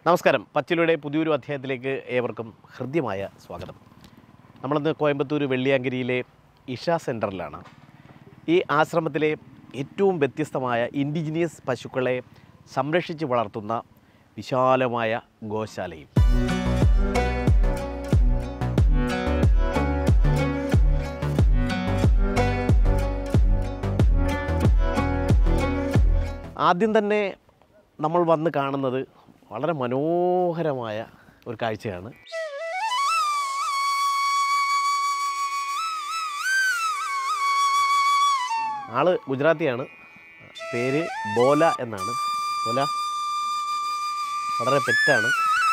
നമസ്കാരം പച്ചിലയുടെ പുതിയൊരു അധ്യായത്തിലേക്ക് ഏവർക്കും ഹൃദ്യമായ സ്വാഗതം നമ്മളിന്ന് കോയമ്പത്തൂർ വെള്ളിയാങ്കരിയിലെ ഇഷ സെൻറ്ററിലാണ് ഈ ആശ്രമത്തിലെ ഏറ്റവും വ്യത്യസ്തമായ ഇൻഡിജിനിയസ് പശുക്കളെ സംരക്ഷിച്ച് വളർത്തുന്ന വിശാലമായ ഗോശാലയും ആദ്യം തന്നെ നമ്മൾ വന്ന് കാണുന്നത് വളരെ മനോഹരമായ ഒരു കാഴ്ചയാണ് ആള് ഗുജറാത്തിയാണ് പേര് ബോല എന്നാണ് ബോല വളരെ പെറ്റാണ്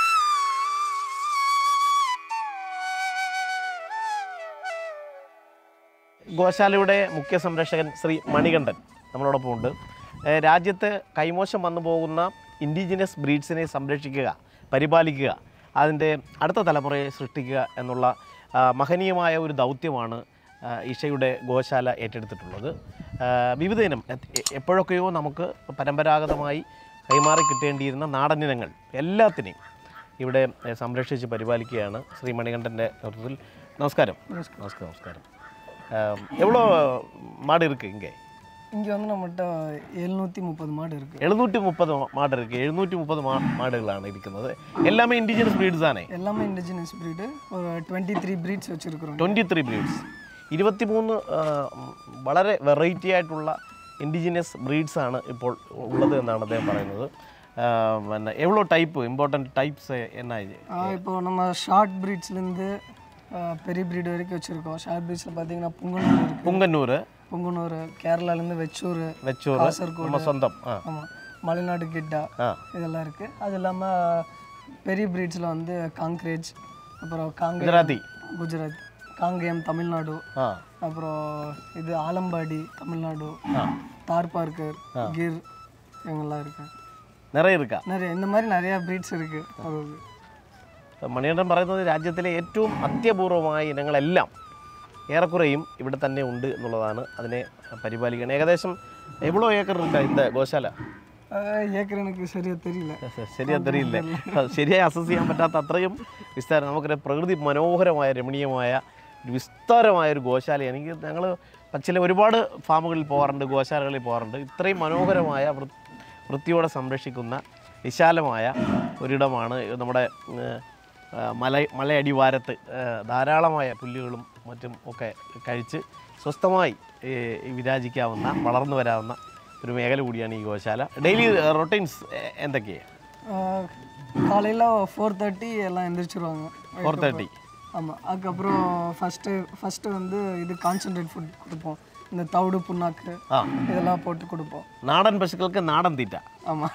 ഗോശാലയുടെ മുഖ്യ സംരക്ഷകൻ ശ്രീ മണികണ്ഠൻ നമ്മളോടൊപ്പം ഉണ്ട് ഏഹ് രാജ്യത്ത് കൈമോശം വന്നു പോകുന്ന ഇൻഡിജിനസ് ബ്രീഡ്സിനെ സംരക്ഷിക്കുക പരിപാലിക്കുക അതിൻ്റെ അടുത്ത തലമുറയെ സൃഷ്ടിക്കുക എന്നുള്ള ആ, മഹനീയമായ ഒരു ദൗത്യമാണ് ആ, ഇഷയുടെ ഗോശാല ഏറ്റെടുത്തിട്ടുള്ളത് ആ, വിവിധയിനം എ- എ- എപ്പോഴൊക്കെയോ നമുക്ക് പരമ്പരാഗതമായി കൈമാറി കിട്ടേണ്ടിയിരുന്ന നാടനിനങ്ങൾ എല്ലാത്തിനെയും ഇവിടെ ഏ, സംരക്ഷിച്ച് പരിപാലിക്കുകയാണ് ശ്രീ മണികണ്ഠൻ്റെ നേതൃത്വത്തിൽ നമസ്കാരം നമസ്കാരം നമസ്കാരം எவ்வளோ மாடு இருக்கு இங்கே இங்கே வந்து நம்மகிட்ட எழுநூற்றி முப்பது மாடு இருக்குது எழுநூற்றி முப்பது மாடு இருக்கு எழுநூற்றி முப்பது மா மாடுகளாണ് ഇരിക്കുന്നത് எல்லாமே இண்டிஜினஸ் ബ്രീഡ്സ് ആണ് எல்லாமே இண்டிஜினஸ் ப்ரீடு ஒரு டுவெண்ட்டி த்ரீ ப்ரீட்ஸ் வச்சுருக்குறோம் ട്വൻറ്റി ത്രീ ബ്രീഡ്സ് ഇരുപത്തിമൂന്ന് ആ, വളരെ വെറൈറ്റി ആയിട്ടുള്ള ഇൻഡിജിനസ് ബ്രീഡ്സ് ആണ് ഇപ്പോൾ ഉള്ളത് എന്നാണ് അദ്ദേഹം പറയുന്നത് ആ, പിന്നെ എவ்வளோ டைப்பு இம்பார்ட்டன்ட் டைப்ஸ் என்ன இது இப்போ நம்ம ஷார்ட் ப்ரீட்ஸ்லேருந்து பெரிய ப்ரீடு வரைக்கும் வச்சுருக்கோம் ஷார்ட் ப்ரீட்ஸில் பார்த்தீங்கன்னா புங்கனூர் இருக்குது പുങ്കന്നൂർ புங்கனூர் கேரளாலேருந்து வெச்சூர் വെച്ചൂർ കാസർഗോഡ്. நம்ம சொந்தம் ஆ ஆமாம் மலைநாடு கிட்டா ஆ இதெல்லாம் இருக்குது அது இல்லாமல் பெரிய ப்ரீட்ஸில் வந்து காங்க்ரேஜ் அப்புறம் காங்கே குஜராத்தி குஜராத் காங்கேயம் தமிழ்நாடு ஆ அப்புறம் இது ஆலம்பாடி தமிழ்நாடு ஆ தார் பார்க்கர் கிர் இவங்கெல்லாம் இருக்கு நிறைய இருக்கா நிறைய இந்த மாதிரி நிறைய ப்ரீட்ஸ் இருக்கு அது മണികണ്ഠൻ പറയുന്നത് രാജ്യത്തിലെ ഏറ്റവും അത്യപൂർവമായ ഇനങ്ങളെല്ലാം ഏറെക്കുറെയും ഇവിടെ തന്നെ ഉണ്ട് എന്നുള്ളതാണ് അതിനെ പരിപാലിക്കണം ഏകദേശം എவ்வளோ ഏക്കർ ഉണ്ട് இந்த ഗോശാല அஹ் ஏக்கர் எனக்கு சரியா தெரியல ശരിയാ തെരിയില്ല ശരിയായി അസസ് ചെയ്യാൻ പറ്റാത്ത അത്രയും വിസ്താരം നമുക്കൊരു പ്രകൃതി മനോഹരമായ രമണീയമായ ഒരു വിസ്താരമായ ഒരു ഗോശാല എനിക്ക് ഞങ്ങൾ ചില ഒരുപാട് ഫാമുകളിൽ പോകാറുണ്ട് ഗോശാലകളിൽ പോകാറുണ്ട് ഇത്രയും മനോഹരമായ വൃ- വൃത്തിയോടെ സംരക്ഷിക്കുന്ന വിശാലമായ ഒരിടമാണ് നമ്മുടെ ഏഹ്, ആ, മല മലയടിവാരത്ത് ഏഹ്, ധാരാളമായ പുല്ലുകളും മറ്റും ഒക്കെ കഴിച്ച് സ്വസ്ഥമായി ഏഹ്, വിരാജിക്കാവുന്ന വളർന്നു വരാവുന്ന ഒരു മേഖല കൂടിയാണ് ഈ ഗോശാല ഡെയിലി റൊട്ടീൻസ് എന്തൊക്കെയാണ് அஹ் காலையில் ஃபோர் தேர்ட்டி எல்லாம் எந்திரிச்சிருவாங்க ഫോർ തേർട്ടി ஆமாம் அதுக்கப்புறம் ஃபஸ்ட்டு ஃபஸ்ட்டு வந்து இது கான்சன்ட்ரேட் ஃபுட் கொடுப்போம் இந்த தவிடு புண்ணாக்கு ആ இதெல்லாம் போட்டு கொடுப்போம் നാടൻ പശുക്കൾക്ക് നാടൻ തീറ്റ ஆமாம்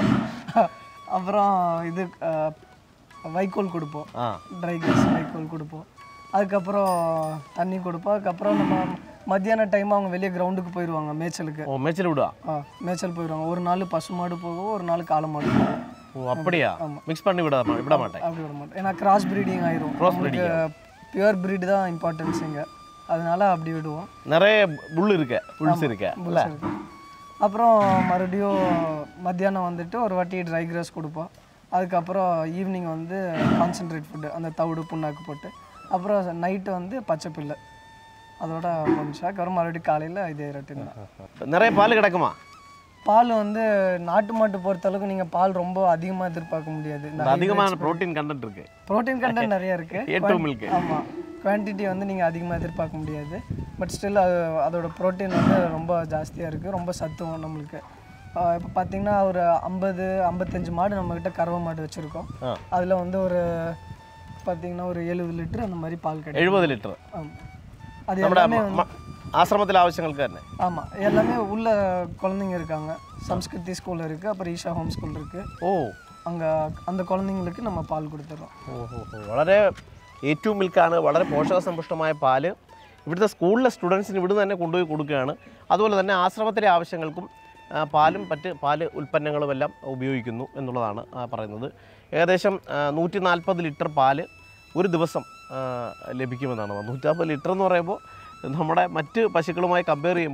அப்புறம் இது அஹ், வைக்கோல் கொடுப்போம் ആ ட்ரை கிராஸ் வைக்கோல் கொடுப்போம் அதுக்கப்புறம் தண்ணி கொடுப்போம் அதுக்கப்புறம் நம்ம மத்தியான டைம் அவங்க வெளியே கிரவுண்டுக்கு போயிடுவாங்க மேய்ச்சலுக்கு ഓ മേച്ചിൽ വിടുക ஆ மேய்ச்சல் போயிடுவாங்க ஒரு நாள் பசு மாடு போகும் ஒரு நாள் காளை மாடு போகும் ஓ அப்படியா மிக்ஸ் பண்ணி விட விட மாட்டேன் அப்படி விட மாட்டோம் ஏன்னா கிராஸ் ப்ரீடிங் ஆயிரும் Cross நம்மளுக்கு பியூர் breed தான் இம்பார்ட்டன்ஸ் இங்கே அதனால அப்படி விடுவோம் நிறைய புல் இருக்கு புல்ஸ் இருக்கு இல்ல இருக்கு. அப்புறம் மறுபடியும் மத்தியானம் வந்துட்டு ஒரு வாட்டி ட்ரை கிராஸ் கொடுப்போம் அதுக்கப்புறம் ஈவினிங் வந்து கான்சென்ட்ரேட் ஃபுட்டு அந்த தவிடு புண்ணாக்கு போட்டு அப்புறம் நைட்டு வந்து பச்சை பிள்ளை அதோட முடிச்சா அப்புறம் மறுபடியும் காலையில் இதே ரொட்டீன் தான் நிறைய பால் கிடக்குமா பால் வந்து நாட்டு மாட்டு பொறுத்தளவுக்கு நீங்கள் பால் ரொம்ப அதிகமாக எதிர்பார்க்க முடியாது இந்த அதிகமான புரோட்டீன் கண்டென்ட் இருக்கு ப்ரோட்டீன் கண்டென்ட் நிறைய இருக்குது ஏ டூ மில்க் ஆமாம் குவான்டிட்டி வந்து நீங்கள் அதிகமாக எதிர்பார்க்க முடியாது பட் ஸ்டில் அது அதோட ப்ரோட்டீன் வந்து ரொம்ப ஜாஸ்தியாக இருக்குது ரொம்ப சத்துவம் நம்மளுக்கு இப்போ பார்த்தீங்கன்னா ஒரு ஐம்பது ஐம்பத்தஞ்சு மாடு நம்மக்கிட்ட கறவை மாடு வச்சுருக்கோம் ஆ. அதில் வந்து ஒரு பார்த்தீங்கன்னா ஒரு எழுபது லிட்டர் அந்த மாதிரி பால் கிடைக்கும் എഴുപത് ലിറ്റർ ஆமாம் அது നമ്മുടെ எல்லாமே മ- ആശ്രമത്തിലെ ആവശ്യങ്ങൾക്ക് തന്നെ ஆமாம் எல்லாமே உள்ள குழந்தைங்க இருக்காங்க சம்ஸ்கிருதி ஸ்கூல் இருக்குது அப்புறம் ஈஷா ஹோம் ஸ்கூல் இருக்குது ഓ அங்கே அந்த குழந்தைங்களுக்கு நம்ம பால் கொடுத்துட்றோம் ഓ, ഓ, ഓ. വളരെ ഏറ്റവും മിൽക്കാണ് വളരെ പോഷകസമ്പുഷ്ടമായ പാല് ഇവിടുത്തെ സ്കൂളിലെ സ്റ്റുഡൻസിന് ഇവിടുന്ന് തന്നെ കൊണ്ടുപോയി കൊടുക്കുകയാണ് അതുപോലെ തന്നെ ആശ്രമത്തിലെ ആവശ്യങ്ങൾക്കും ആ, പാലും മറ്റ് പാല് ഉൽപ്പന്നങ്ങളും എല്ലാം ഉപയോഗിക്കുന്നു എന്നുള്ളതാണ് ആ, പറയുന്നത് ഏകദേശം നൂറ്റി നാൽപ്പത് ലിറ്റർ പാല് ഒരു ദിവസം ആ, ലഭിക്കുമെന്നാണ് നൂറ്റി നാൽപ്പത് ലിറ്റർ എന്ന് പറയുമ്പോൾ നമ്മുടെ മറ്റ് പശുക്കളുമായി കമ്പയർ ചെയ്യുമ്പോൾ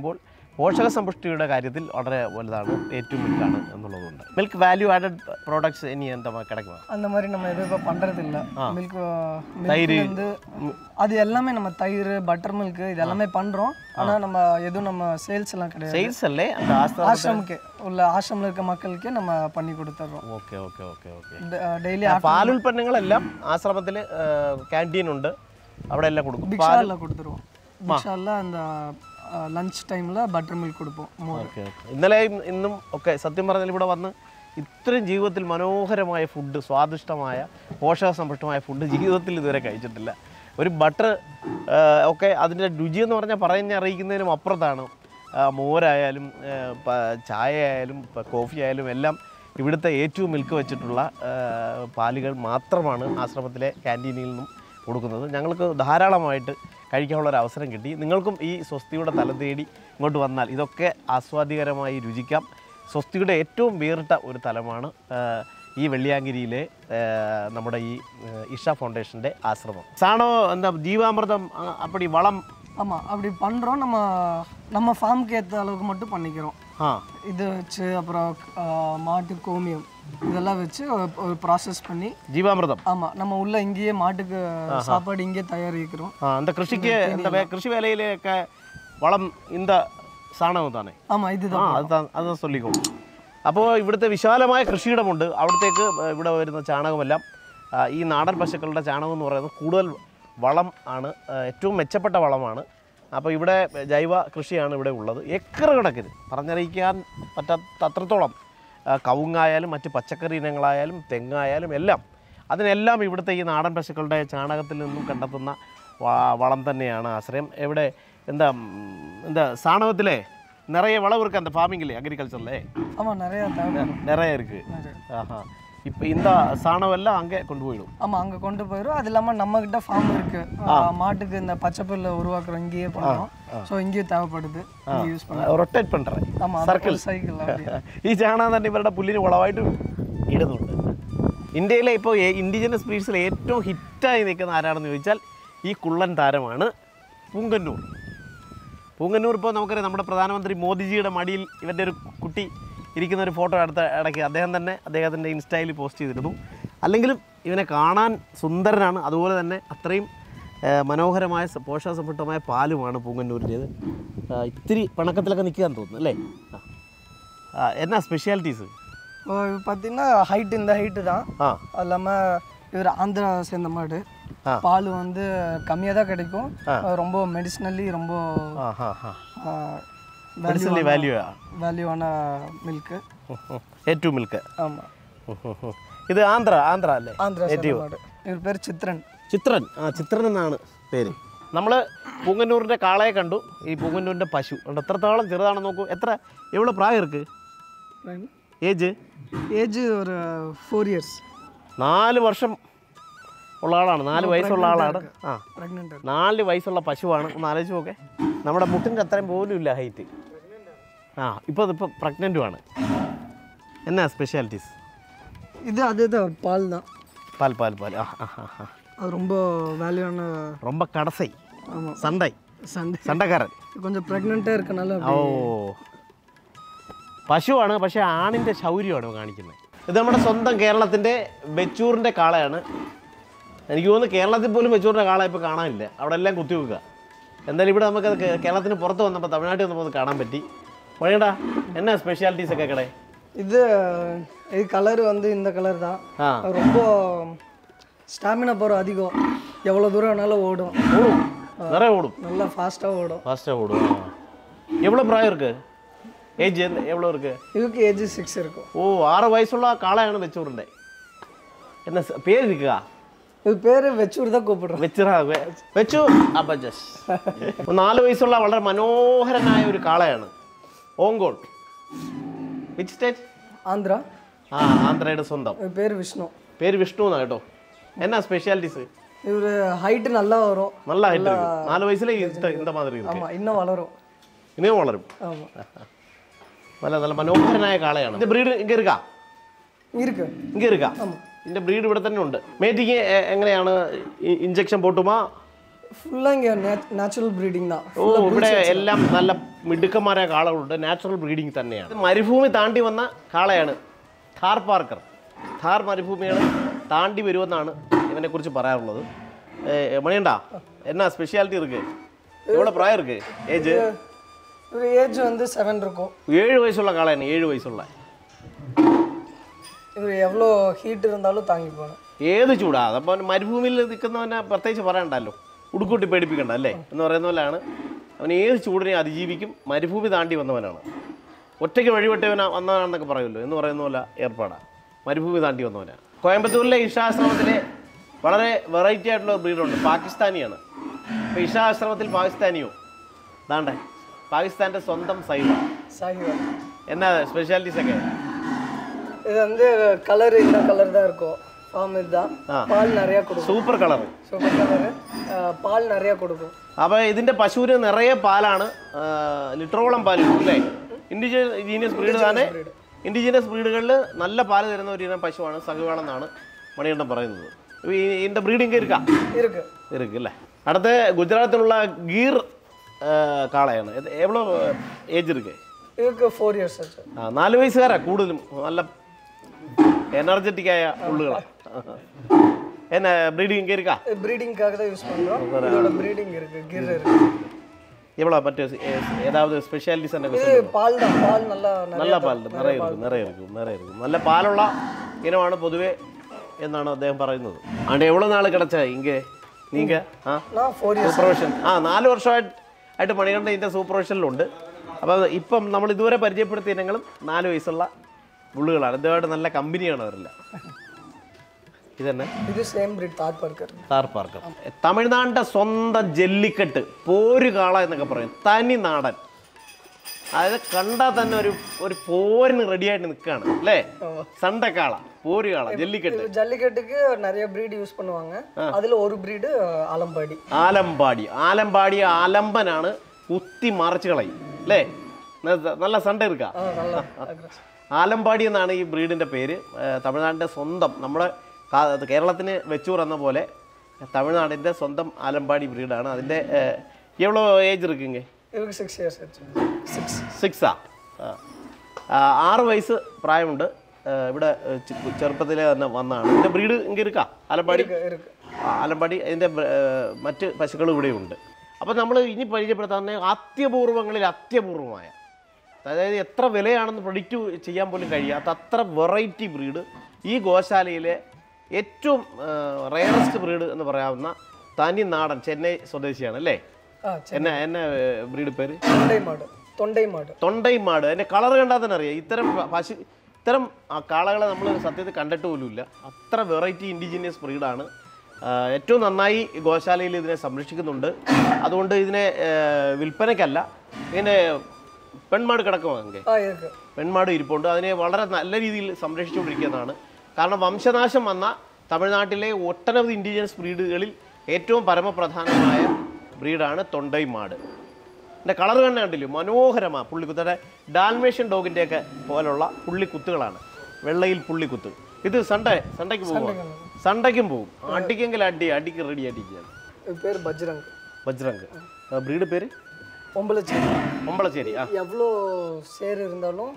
പോഷക സമ്പുഷ്ടിയുടെ കാര്യത്തിൽ വളരെ വലുതാണ് ഏറ്റവും മിൽക്കാണ് എന്നുള്ളതുകൊണ്ട് മിൽക്ക് വാല്യൂ ആഡഡ് പ്രോഡക്ട്സ് ഇനി എന്താ கிடைக்குமா அந்த மாதிரி நம்ம எதுவும் இப்போ பண்ணுறது இல்லை மில்க் தயிர். வந்து அது எல்லாமே நம்ம தயிர் பட்டர் மில்க் இது எல்லாமே பண்ணுறோம் ஆனால் நம்ம எதுவும் நம்ம சேல்ஸ் எல்லாம் கிடையாது സെയിൽസ് അല്ലേ அந்த ആശ്രമ ஆசிரமுக்கே உள்ள ஆசிரமில் இருக்க மக்களுக்கே நம்ம பண்ணி கொடுத்துட்றோம் okay okay okay okay daily പാലുൽപ്പന്നങ്ങളെല്ലാം ആശ്രമത്തിൽ ക്യാൻറ്റീൻ ഉണ്ട് അവിടെ എല്ലാം കൊടുക്കും பிக்ஷாலில் கொடுத்துருவோம் பிக்ஷாலில் அந்த லஞ்ச் டைமில் பட்டர் மில்க் கொடுப்போம் மோர் ഓക്കെ ഓക്കെ ഇന്നലെയും ഇന്നും ഒക്കെ സത്യം പറഞ്ഞാൽ ഇവിടെ വന്ന് ഇത്രയും ജീവിതത്തിൽ മനോഹരമായ ഫുഡ് സ്വാദിഷ്ടമായ പോഷക സമ്പുഷ്ടമായ ഫുഡ് ജീവിതത്തിൽ ഇതുവരെ കഴിച്ചിട്ടില്ല ഒരു ബട്ടർ ഒക്കെ അതിൻ്റെ രുചി എന്ന് പറഞ്ഞാൽ പറഞ്ഞ് അറിയിക്കുന്നതിനും അപ്പുറത്താണ് ആ, മോരായാലും ആ, പ- ചായ ആയാലും പ- കോഫി ആയാലും എല്ലാം ഇവിടുത്തെ ഏറ്റവും മിൽക്ക് വെച്ചിട്ടുള്ള ആ, പാലുകൾ മാത്രമാണ് ആശ്രമത്തിലെ ക്യാൻറ്റീനിൽ നിന്നും കൊടുക്കുന്നത് ഞങ്ങൾക്ക് ധാരാളമായിട്ട് കഴിക്കാനുള്ള ഒരു അവസരം കിട്ടി നിങ്ങൾക്കും ഈ സ്വസ്തിയുടെ തലം തേടി ഇങ്ങോട്ട് വന്നാൽ ഇതൊക്കെ ആസ്വാദികരമായി രുചിക്കാം സ്വസ്തിയുടെ ഏറ്റവും വേറിട്ട ഒരു തലമാണ് ആ, ഈ വെള്ളിയാങ്കിരിയിലെ ആ, നമ്മുടെ ഈ ആ, ഇഷ ഫൗണ്ടേഷൻ്റെ ആശ്രമം സാണോ എന്താ ജീവാമൃതം ആ, അപ്പടി വളം ஆமாம் அப்படி பண்ணுறோம் நம்ம நம்ம ஃபார்முக்கு ஏற்ற அளவுக்கு மட்டும் பண்ணிக்கிறோம் ആ இது வச்சு அப்புறம் ஆ, மாட்டு கோமியம் இதெல்லாம் வச்சு ஒரு- ஒரு ப்ராசஸ் பண்ணி ജീവാമൃതം ஆமாம் நம்ம உள்ள இங்கேயே மாட்டுக்கு சாப்பாடு இங்கேயே தயாரிக்கிறோம் ആ എന്താ കൃഷിക്ക് എന്താ വേ- കൃഷി വേലയിലൊക്കെ വളം ഇന്ത സാണവും താനേ ஆமாம் ആ இதுதான் അത് താ- അത് ചൊല്ലിക്കോളൂ അപ്പോൾ ഇവിടുത്തെ വിശാലമായ കൃഷിയിടമുണ്ട് അവിടത്തേക്ക് ഇവിടെ വരുന്ന ചാണകമെല്ലാം ആ, ഈ നാടൻ പശുക്കളുടെ ചാണകം എന്ന് പറയുന്നത് കൂടുതൽ വളം ആണ് ആ, ഏറ്റവും മെച്ചപ്പെട്ട വളമാണ് അപ്പോൾ ഇവിടെ ജൈവ കൃഷിയാണ് ഇവിടെ ഉള്ളത് ഏക്കർ കണക്കിന് പറഞ്ഞറിയിക്കാൻ പറ്റാത്ത അത്രത്തോളം ആ, കവുങ്ങായാലും മറ്റ് പച്ചക്കറി ഇനങ്ങളായാലും തെങ്ങായാലും എല്ലാം അതിനെല്ലാം ഇവിടുത്തെ ഈ നാടൻ പശുക്കളുടെ ചാണകത്തിൽ നിന്നും കണ്ടെത്തുന്ന വ- വളം തന്നെയാണ് ആശ്രയം എവിടെ എന്താ ഉം, എന്താ സാണവത്തിലെ നിറയെ വളം ഇருக்கு அந்த ஃபார்மிங்ல அக்ரிகல்ச்சர்ல ஆமாம் நிறையா தேவைப்படும் நிறைய இருக்கு ஆஹா இப்போ இந்த சாணம் எல்லாம் அங்கே கொண்டு போயிடும் ஆமாம் அங்கே கொண்டு போயிடும் அது இல்லாமல் நம்மக்கிட்ட ஃபார்ம் இருக்குது மாட்டுக்கு இந்த பச்சை புல்லை உருவாக்குறோம் இங்கேயே பண்ணுறோம் ஸோ இங்கேயும் தேவைப்படுது இங்கே யூஸ் பண்ண റൊട്ടേറ്റ് പண்றேன் ஆமாம் സർക്കിൾ சைக்கிள் அப்படி ഈ ചാണകം തന്നെ ഇവരുടെ പുല്ലിന് വളമായിട്ട് ഇടുന്നുണ്ട് ഇന്ത്യയിലെ ഇപ്പോൾ ഇൻഡിജിനസ് ബ്രീഡ്സിൽ ഏറ്റവും ഹിറ്റായി നിൽക്കുന്ന ആരാണെന്ന് ചോദിച്ചാൽ ഈ കുള്ളൻ താരമാണ് പൂങ്കന്നൂർ പൂങ്കന്നൂർ ഇപ്പോൾ നമുക്കറിയാം നമ്മുടെ പ്രധാനമന്ത്രി മോദിജിയുടെ മടിയിൽ ഇവൻ്റെ ഒരു കുട്ടി ഇരിക്കുന്ന ഒരു ഫോട്ടോ അടുത്ത ഇടയ്ക്ക് അദ്ദേഹം തന്നെ അദ്ദേഹത്തിൻ്റെ ഇൻസ്റ്റയിൽ പോസ്റ്റ് ചെയ്തിരുന്നു അല്ലെങ്കിലും ഇവനെ കാണാൻ സുന്ദരനാണ് അതുപോലെ തന്നെ അത്രയും ആ, മനോഹരമായ സ- പോഷകസമ്പുഷ്ടമായ പാലുമാണ് പൂങ്കന്നൂരിൻ്റേത് ആ, ഇത്തിരി പണക്കത്തിലൊക്കെ നിൽക്കാൻ തോന്നുന്നു അല്ലേ ആ. ആ, എന്നാ സ്പെഷ്യാലിറ്റീസ് இப்போ பார்த்தீங்கன்னா ஹைட் இந்த ஹைட்டு தான் ആ அது இல்லாமல் இவர் ஆந்திரா சேர்ந்த மாடு ஆ. பால் வந்து கம்மியாக தான் கிடைக்கும் ரொம்ப மெடிசினலி ரொம்ப ആ ഹാ ഹാ മെഡിസിനലി വാല്യൂ வேல்யூவான மில்க்கு ഏറ്റവും മിൽക്ക് ஆமாம் ഇത് ആന്ധ്ര ആന്ധ്ര അല്ലേ ஆந்திரா சேர்ந்த மாடு இவர் பேர் சித்ரன் ചിത്രൻ ആ ചിത്രൻ എന്നാണ് പേര് നമ്മൾ പൂങ്ങന്നൂരിൻ്റെ കാളയെ കണ്ടു ഈ പൂങ്ങന്നൂരിൻ്റെ പശു ഉണ്ട് എത്രത്തോളം ചെറുതാണെന്ന് നോക്കൂ എത്ര എവിടെ പ്രായം ഇருக்கு ഏജ് ஏஜ் ஒரு ஃபோர் இயர்ஸ் നാല് വർഷം ഉള്ള ആളാണ് നാല് വയസ്സുള്ള ആളാണ് ആ ப்ரெக்னென்ட் നാല് വയസ്സുള്ള പശുവാണ് ഒന്ന് ആലോചിച്ച് നോക്കെ നമ്മുടെ മുട്ടിൻ്റെ അത്രയും പോലും ഇല്ല ഹൈറ്റ് ആ ഇപ്പോൾ ഇതിപ്പോൾ പ്രഗ്നൻറ്റുമാണ് എന്നാ സ്പെഷ്യാലിറ്റീസ് இது அதுதான் பால் தான் പാൽ പാൽ പാൽ ആ ആ ആ, ആ அது ரொம்ப வேல்யூவான ரொம்ப கடைசை ஆமாம் சண்டை சண்டை சண்டைக்காரன் கொஞ்சம் ப்ரெக்னெண்ட்டாக இருக்கனால ഓ പശുവാണ് പക്ഷേ ആണിൻ്റെ ശൗര്യമാണ് കാണിക്കുന്നത് ഇത് നമ്മുടെ സ്വന്തം കേരളത്തിൻ്റെ ബെച്ചൂറിൻ്റെ കാളയാണ് എനിക്ക് തോന്നുന്നു കേരളത്തിൽ പോലും ബെച്ചൂറിൻ്റെ കാള ഇപ്പോൾ കാണാനില്ല അവിടെ എല്ലാം കുത്തിവെക്കുക എന്തായാലും ഇവിടെ നമുക്ക് അത് കേ- കേരളത്തിന് പുറത്ത് വന്നപ്പോൾ തമിഴ്നാട്ടിൽ വന്നപ്പോൾ അത് കാണാൻ പറ്റി മണിയടാ എന്നാ സ്പെഷ്യാലിറ്റീസ് ഒക്കെ കടേ இது இது கலர் வந்து இந்த கலர் தான் ആ அது ரொம்ப ஸ்டாமினா பவர் அதிகம் எவ்வளோ தூரம் வேணாலும் ஓடும் ഓടും നിറയെ ഓടും நல்லா ஃபாஸ்ட்டாக ஓடும் ഫാസ്റ്റാக ഓടും ആ. எவ்வளோ പ്രായം இருக்கு ഏജ് എவ்வளோ இருக்கு இதுக்கு ஏஜ் சிக்ஸ் இருக்கும் ഓ ആറ് വയസ്സുള്ള കാളയാണ് വെച്ചൂറിൻ്റെ എന്നാ സ- പേര് ഇരിക്കുക இது പേര് വെച്ചൂർ தான் கூப்பிடுறோம் വെച്ചുറ വെ- വെച്ചു അപ്പജസ് നാല് വയസ്സുള്ള വളരെ മനോഹരനായ ഒരു കാളയാണ് ഓങ്കോൾ വിച്ച് സ്റ്റേറ്റ് ஆந்திரா ആ ആന്ധ്രയുടെ സ്വന്തം இது பேர் விஷ்ணு പേര് വിഷ്ണു എന്നാ കേട്ടോ എന്നാ സ്പെഷ്യാലിറ്റീസ് இவர் ஹைட்டு நல்லா வரும் നല്ല ഹൈറ്റ് ഇருக்கு നാല് വയസ്സിലെ இந்த இந்த மாதிரி இருக்கு ஆமாம் இன்னும் வளரும் ഇനിയും വളരും ஆமாம் നല്ല നല്ല മനോഹരനായ കാളയാണ് ഇതിന്റെ ബ്രീഡ് ഇങ്ങനെ ഇരിക്കാ இருக்கு ഇങ്ങനെ ഇരിക്കാ ഇതിന്റെ ബ്രീഡ് ഇവിടെ തന്നെ ഉണ്ട് മേറ്റിങ് എ- എങ്ങനെയാണ് ഇഞ്ചക്ഷൻ പോട്ടുമാ ஃபுல்லாக இங்கே நேச்சுரல் ப்ரீடிங் தான் ഓ ഇവിടെ എല്ലാം നല്ല മിടുക്കന്മാരായ കാളകളുണ്ട് നാച്ചുറൽ ബ്രീഡിംഗ് തന്നെയാണ് ഇത് മരുഭൂമി താണ്ടി വന്ന കാളയാണ് ഥാർ പാർക്കർ ഥാർ മരുഭൂമിയാണ് താണ്ടി വരുമെന്നാണ് ഇവനെക്കുറിച്ച് പറയാറുള്ളത് ഏ, മണിയണ്ടാ എന്നാ സ്പെഷ്യാലിറ്റി ഇருக்கு എവിടെ പ്രായം ഇருக்கு ഏജ് இவர் ஏஜ் வந்து செவன் இருக்கும் ഏഴ് വയസ്സുള്ള കാളയാണ് ഏഴ് വയസ്സുള്ള இவர் எவ்வளோ ஹீட் இருந்தாலும் தாங்கிப்பாங்க ഏത് ചൂടാ അതപ്പോൾ മരുഭൂമിയിൽ നിൽക്കുന്നവനെ പ്രത്യേകിച്ച് പറയണ്ടല്ലോ ഉടുക്കൂട്ടി പേടിപ്പിക്കണ്ട അല്ലേ എന്ന് പറയുന്ന പോലെയാണ് അവൻ ഏത് ചൂടിനെയും അതിജീവിക്കും മരുഭൂമി താണ്ടി വന്നവനാണ് ഒറ്റയ്ക്ക് വഴിവിട്ടവന വന്നവനാണെന്നൊക്കെ പറയുമല്ലോ എന്ന് പറയുന്ന പോലെ ഏർപ്പാടാണ് മരുഭൂമി താണ്ടി വന്നവനാണ് കോയമ്പത്തൂരിലെ ഇഷാശ്രമത്തിലെ വളരെ വെറൈറ്റി ആയിട്ടുള്ള ബ്രീഡുണ്ട് പാകിസ്ഥാനിയാണ് അപ്പോൾ ഇഷാശ്രമത്തിൽ പാകിസ്ഥാനിയോ അതാണ്ടേ പാകിസ്ഥാൻ്റെ സ്വന്തം സൈവ சாகிவால் എന്നാ സ്പെഷ്യാലിറ്റീസ് ഒക്കെ இது வந்து கலர் இந்த கலர் தான் இருக்கும் ஃபார்ம் இதுதான் பால் நிறையா கொடுக்கும் സൂപ്പർ കളർ சூப்பர் கலரு பால் நிறையா கொடுக்கும் അപ്പോൾ ഇതിന്റെ പശുവിന് നിറയെ പാലാണ് ആ, ലിറ്ററോളം പാൽ കിട്ടും അല്ലേ ഇൻഡിജീനിയസ് ബ്രീഡ് തന്നെ ഇൻഡിജീനിയസ് ബ്രീഡുകളിൽ നല്ല പാല് തരുന്ന ഒരു ഇനം പശുവാണ് സഹവേളെന്നാണ് മണികണ്ഠൻ പറയുന്നത് ഈ ഇതിന്റെ ബ്രീഡിങ് ഇരിക്കാം இருக்கு ഇருக்கு അല്ലേ അടുത്ത ഗുജറാത്തിലുള്ള ഗീർ ആ, കാളയാണ് ഇത് എവ്വളോ ഏജ് ഇருக்கு இதுக்கு ஃபோர் இயர்ஸ் ஆச்சு ആ നാല് വയസ്സുകാരാ കൂടുതലും നല്ല എനർജറ്റിക് ആയ ഉള്ളുകളാണ് എന്നാ ബ്രീഡിങ് ഇங்கே இருக்கா ப்ரீடிங்காக தான் யூஸ் பண்ணுறோம் இதோட ப்ரீடிங் இருக்கு கிர் இருக்கு எவ்வளோ மற்ற ஏ- ஏதாவது ஸ்பெஷாலிட்டிஸ் என்ன இது பால் தான் பால் நல்லா நிறைய നല്ല പാലുണ്ട് നിറയെ ഇരിക്കും നിറയെ ഇരിക്കും നിറയെ ഇരിക്കും നല്ല പാലുള്ള ഇനമാണ് പൊതുവെ എന്നാണ് അദ്ദേഹം പറയുന്നത് ആണ്ട് എவ்வளோ നാൾ കിടച്ച ഇங்கே നീങ്ക ആ நான் ஃபோர் இயர்ஸ் സൂപ്പർവിഷൻ ആ നാല് വർഷമായിട്ട് ആയിട്ട് മണികണ്ഠ ഇതിൻ്റെ സൂപ്പർവിഷനിലുണ്ട് അപ്പോൾ ഇപ്പം നമ്മൾ ഇതുവരെ പരിചയപ്പെടുത്തിയ ഇനങ്ങളും നാല് വയസ്സുള്ള ബുള്ളുകളാണ് ഇതുമായിട്ട് നല്ല കമ്പനിയാണ് അവരെല്ലാം ഇതന്നെ இது சேம் ப்ரீட் தாட் பார்க்கர் താർ പാർക്ക് തമിഴ്നാടിൻ്റെ സ്വന്തം ജല്ലിക്കെട്ട് പോരുകാള എന്നൊക്കെ പറയും തനി നാടൻ അതായത് കണ്ടാൽ തന്നെ ഒരു ഒരു പോരിന് റെഡിയായിട്ട് നിൽക്കുകയാണ് അല്ലേ സണ്ടക്കാള പോരുകാള ജല്ലിക്കെട്ട് இது ஜல்லிக்கட்டுக்கு நிறைய ப்ரீடு யூஸ் பண்ணுவாங்க அதுல ஒரு ப்ரீடு ஆலம்பாடி ആലമ്പാടി ആലമ്പാടി ആലമ്പനാണ് കുത്തി മറിച്ച് കളയും അല്ലേ ന- നല്ല സണ്ട എടുക്ക ஆ நல்லா aggressive. ആലമ്പാടി എന്നാണ് ഈ ബ്രീഡിൻ്റെ പേര് ഏഹ് തമിഴ്നാടിൻ്റെ സ്വന്തം നമ്മുടെ കാ- കേരളത്തിന് വെച്ചൂർ എന്ന പോലെ തമിഴ്നാടിൻ്റെ സ്വന്തം ആലമ്പാടി ബ്രീഡാണ് അതിൻ്റെ എവ്വളോ ഏജ് ഇരിക്കുങ്ക இதுக்கு சிக்ஸ் இயர்ஸ் ஆச்சு சிக்ஸ் സിക്സാ ആറ് വയസ്സ് പ്രായമുണ്ട് ഏഹ് ഇവിടെ ഏഹ് ചെ- ചെറുപ്പത്തിലെ തന്നെ വന്നതാണ് ഇതിൻ്റെ ബ്രീഡ് ഇങ്ങനെ ഇരിക്കാം ആലമ്പാടി இருக்கு இருக்கு ആ, ആലമ്പാടി അതിൻ്റെ മറ്റ് പശുക്കൾ ഇവിടെയുണ്ട് അപ്പോൾ നമ്മൾ ഇനി പരിചയപ്പെടുത്താവുന്ന അത്യപൂർവങ്ങളിൽ അത്യപൂർവമായ അതായത് എത്ര വിലയാണെന്ന് പ്രൊഡിക്റ്റ് ചെയ്യാൻ പോലും കഴിയാത്ത അത്ര വെറൈറ്റി ബ്രീഡ് ഈ ഗോശാലയിലെ ഏറ്റവും റയറസ്റ്റ് ബ്രീഡ് എന്ന് പറയാവുന്ന തനി നാടൻ ചെന്നൈ സ്വദേശിയാണ് അല്ലേ ஆ சரி എന്നാ എന്നാ ബ്രീഡ് പേര് தொண்டை மாடு தொண்டை மாடு തൊണ്ടൈ മാട് അതിൻ്റെ കളർ കണ്ടാൽ തന്നെ അറിയാം ഇത്തരം പ- പശു ഇത്തരം ആ കാളകളെ നമ്മൾ സത്യത്തിൽ കണ്ടിട്ട് പോലുമില്ല അത്ര വെറൈറ്റി ഇൻഡിജീനിയസ് ബ്രീഡാണ് ഏറ്റവും നന്നായി ഗോശാലയിൽ ഇതിനെ സംരക്ഷിക്കുന്നുണ്ട് അതുകൊണ്ട് ഇതിനെ ആ, വിൽപ്പനയ്ക്കല്ല ഇതിനെ പെൺമാട് കിടക്കുമോ അങ്ങ് ஆ இருக்கு പെൺമാട് ഇരിപ്പുണ്ട് അതിനെ വളരെ നല്ല രീതിയിൽ സംരക്ഷിച്ചുകൊണ്ടിരിക്കുന്നതാണ് കാരണം വംശനാശം വന്ന തമിഴ്നാട്ടിലെ ഒട്ടനവധി ഇൻഡിജിനസ് ബ്രീഡുകളിൽ ഏറ്റവും പരമപ്രധാനമായ ബ്രീഡാണ് തൊണ്ടൈ മാട് എൻ്റെ കളർ തന്നെ കണ്ടില്ലേ മനോഹരമാണ് പുള്ളിക്കുത്തയുടെ ഡാൽമേഷ്യൻ ഡോഗിൻ്റെയൊക്കെ പോലുള്ള പുള്ളിക്കുത്തുകളാണ് വെള്ളയിൽ പുള്ളിക്കുത്ത് ഇത് സൺഡേ സൺഡേക്ക് പോകുമോ സൺഡേക്കും പോകും അടിക്കെങ്കിൽ അടി അടിക്ക് റെഡി അടിക്കുകയാണ് இது பேர் பஜ்ரங் ബജ്രംഗ് ബ്രീഡ് പേര് ஒம்பளச்சேரி ഒമ്പളശ്ശേരി ആ எவ்வளோ சேர் இருந்தாலும்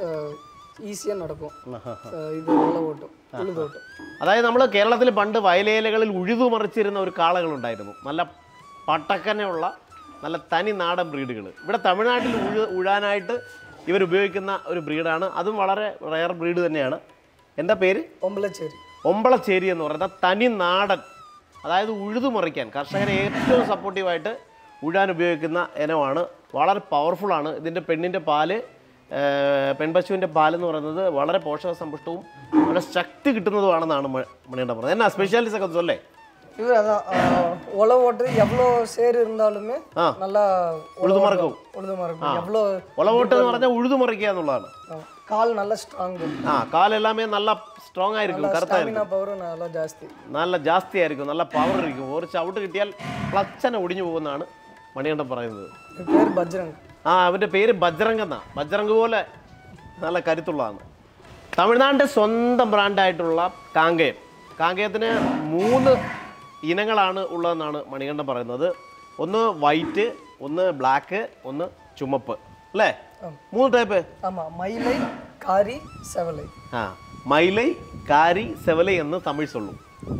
ஈஸியாக நடக்கும் அஹ் இது வெள்ள ஓட்டும் உழுது ஓட்டும் അതായത് നമ്മൾ കേരളത്തിൽ പണ്ട് വയലേലകളിൽ ഉഴുതുമറിച്ചിരുന്ന ഒരു കാളകളുണ്ടായിരുന്നു നല്ല പട്ടക്കനെയുള്ള നല്ല തനി നാടൻ ബ്രീഡുകൾ ഇവിടെ തമിഴ്നാട്ടിൽ ഉഴു ഉഴാനായിട്ട് ഇവർ ഉപയോഗിക്കുന്ന ഒരു ബ്രീഡാണ് അതും വളരെ റയർ ബ്രീഡ് തന്നെയാണ് എന്താ പേര് ഒമ്പളച്ചേരി ഒമ്പളച്ചേരി എന്ന് പറയുന്ന തനി നാടൻ അതായത് ഉഴുതുമറിക്കാൻ കർഷകരെ ഏറ്റവും സപ്പോർട്ടീവായിട്ട് ഉഴാൻ ഉപയോഗിക്കുന്ന ഇനമാണ് വളരെ പവർഫുള്ളാണ് ഇതിൻ്റെ പെണ്ണിൻ്റെ പാല് ഏർ, പെൺപശുവിൻ്റെ പാലെന്ന് പറയുന്നത് വളരെ പോഷക സമ്പുഷ്ടവും വളരെ ശക്തി കിട്ടുന്നതുമാണെന്നാണ് മ- മണികണ്ഠൻ പറഞ്ഞത് എന്നാ സ്പെഷ്യാലിറ്റീസ് ഒക്കെ சொல்லേ இவர் அதான் அஹ், உழவு ஓட்டு எவ்வளோ சேர் இருந்தாலுமே ஆ. நல்லா ഉഴുതുമറക്കും உழுதுமறக்கும் எவ்வளோ ഒളവോട്ട് എന്ന് പറഞ്ഞാൽ ഉഴുതുമറിക്കുക എന്നുള്ളതാണ് அஹ், கால் நல்லா സ്ട്രോങ് ആ കാലെല്ലാമേ നല്ല സ്ട്രോങ് ആയിരിക്കും കറുത്തായിരിക്കും സ്റ്റാമിന പവർ നല്ല ജാസ്തി നല്ല ജാസ്തി ആയിരിക്കും നല്ല പവർ ഇരിക്കും ഒരു ചവിട്ട് കിട്ടിയാൽ ക്ലച്ചനെ ഒടിഞ്ഞു പോകുമെന്നാണ് മണികണ്ഠൻ പറയുന്നത് இது பேர் பஜ்ரங் ആ അവൻ്റെ പേര് ബജ്രംഗ് എന്നാ ബജ്രംഗ് പോലെ നല്ല കരുത്തുള്ളതാണ് തമിഴ്നാടിൻ്റെ സ്വന്തം ബ്രാൻഡായിട്ടുള്ള കാങ്കയം കാങ്കയത്തിന് മൂന്ന് ഇനങ്ങളാണ് ഉള്ളതെന്നാണ് മണികണ്ഠൻ പറയുന്നത് ഒന്ന് വൈറ്റ് ഒന്ന് ബ്ലാക്ക് ഒന്ന് ചുമപ്പ് അല്ലേ മൂന്ന് ടൈപ്പ് ஆமாம் மயிலை காரி செவலை ആ മൈലൈ കാരി സെവലൈ എന്ന് തമിഴ് സൊല്ലും